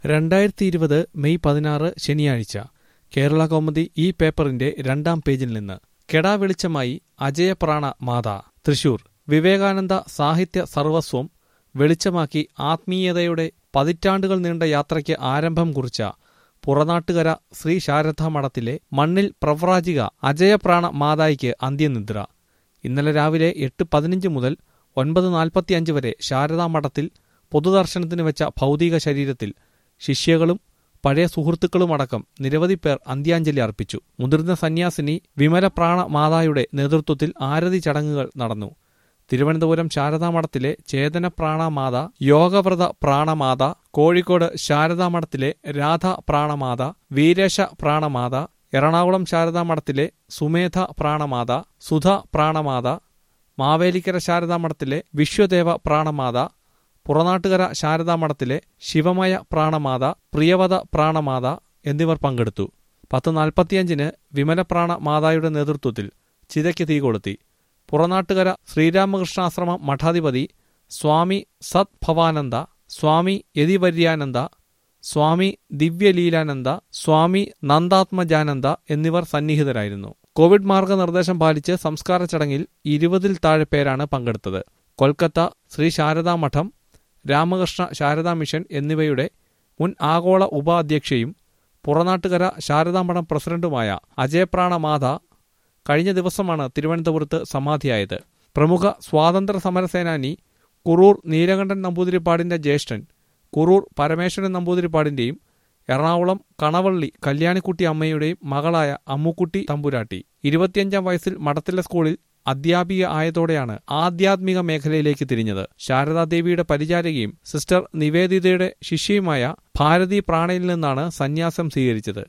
രണ്ടായിരത്തി ഇരുപത് മെയ് പതിനാറ് ശനിയാഴ്ച കേരള കൗമുദി ഈ പേപ്പറിന്റെ രണ്ടാം പേജിൽ നിന്ന് കെടാ വെളിച്ചമായി അജയപ്രാണ മാതാ തൃശൂർ വിവേകാനന്ദ സാഹിത്യ സർവസ്വം വെളിച്ചമാക്കി ആത്മീയതയുടെ പതിറ്റാണ്ടുകൾ നീണ്ട യാത്രയ്ക്ക് ആരംഭം കുറിച്ച പുറനാട്ടുകര ശ്രീ ശാരദാ മഠത്തിലെ മണ്ണിൽ പ്രവ്രാജിക അജയപ്രാണ മാതായിക്ക് അന്ത്യനിദ്ര ഇന്നലെ രാവിലെ എട്ട് പതിനഞ്ച് മുതൽ ഒൻപത് നാൽപ്പത്തിയഞ്ച് വരെ ശാരദാ മഠത്തിൽ പൊതുദർശനത്തിന് വെച്ച ഭൗതിക ശരീരത്തിൽ ശിഷ്യകളും പഴയ സുഹൃത്തുക്കളുമടക്കം നിരവധി പേർ അന്ത്യാഞ്ജലി അർപ്പിച്ചു മുതിർന്ന സന്യാസിനി വിമലപ്രാണ മാതായുടെ നേതൃത്വത്തിൽ ആരതി ചടങ്ങുകൾ നടന്നു തിരുവനന്തപുരം ശാരദാമഠത്തിലെ ചേതന പ്രാണമാത യോഗവ്രത പ്രാണമാത കോഴിക്കോട് ശാരദാമഠത്തിലെ രാധ പ്രാണമാത വീരേശ പ്രാണമാത എറണാകുളം ശാരദാമഠത്തിലെ സുമേധ പ്രാണമാത സുധ പ്രാണമാത മാവേലിക്കര ശാരദാമഠത്തിലെ വിശ്വദേവ പ്രാണമാത പുറനാട്ടുകര ശാരദാമഠത്തിലെ ശിവമയ പ്രാണമാത പ്രിയവത പ്രാണമാത എന്നിവർ പങ്കെടുത്തു പത്ത് നാൽപ്പത്തിയഞ്ചിന് വിമലപ്രാണ മാതായുടെ നേതൃത്വത്തിൽ ചിതയ്ക്ക് തീ കൊളുത്തി പുറനാട്ടുകര ശ്രീരാമകൃഷ്ണാശ്രമം മഠാധിപതി സ്വാമി സത് ഭവാനന്ദ സ്വാമി യതിവര്യാനന്ദ സ്വാമി ദിവ്യലീലാനന്ദ സ്വാമി നന്ദാത്മജാനന്ദ എന്നിവർ സന്നിഹിതരായിരുന്നു കോവിഡ് മാർഗനിർദ്ദേശം പാലിച്ച് സംസ്കാര ചടങ്ങിൽ ഇരുപതിൽ താഴെ പേരാണ് പങ്കെടുത്തത് കൊൽക്കത്ത ശ്രീ ശാരദാ മഠം രാമകൃഷ്ണ ശാരദാ മിഷൻ എന്നിവയുടെ മുൻ ആഗോള ഉപാധ്യക്ഷയും പുറനാട്ടുകര ശാരദാമഠം പ്രസിഡന്റുമായ അജയപ്രാണ മാധ കഴിഞ്ഞ ദിവസമാണ് തിരുവനന്തപുരത്ത് സമാധിയായത് പ്രമുഖ സ്വാതന്ത്ര്യ സമരസേനാനി കുറൂർ നീലകണ്ഠൻ നമ്പൂതിരിപ്പാടിന്റെ ജ്യേഷ്ഠൻ കുറൂർ പരമേശ്വരൻ നമ്പൂതിരിപ്പാടിന്റെയും എറണാകുളം കണവള്ളി കല്യാണിക്കുട്ടി അമ്മയുടെയും മകളായ അമ്മുക്കുട്ടി തമ്പുരാട്ടി ഇരുപത്തിയഞ്ചാം വയസ്സിൽ മഠത്തിലെ സ്കൂളിൽ അധ്യാപിക ആയതോടെയാണ് ആധ്യാത്മിക മേഖലയിലേക്ക് തിരിഞ്ഞത് ശാരദാദേവിയുടെ പരിചാരകയും സിസ്റ്റർ നിവേദിതയുടെ ശിഷ്യയുമായ ഭാരതി പ്രാണയിൽ നിന്നാണ് സന്യാസം സ്വീകരിച്ചത്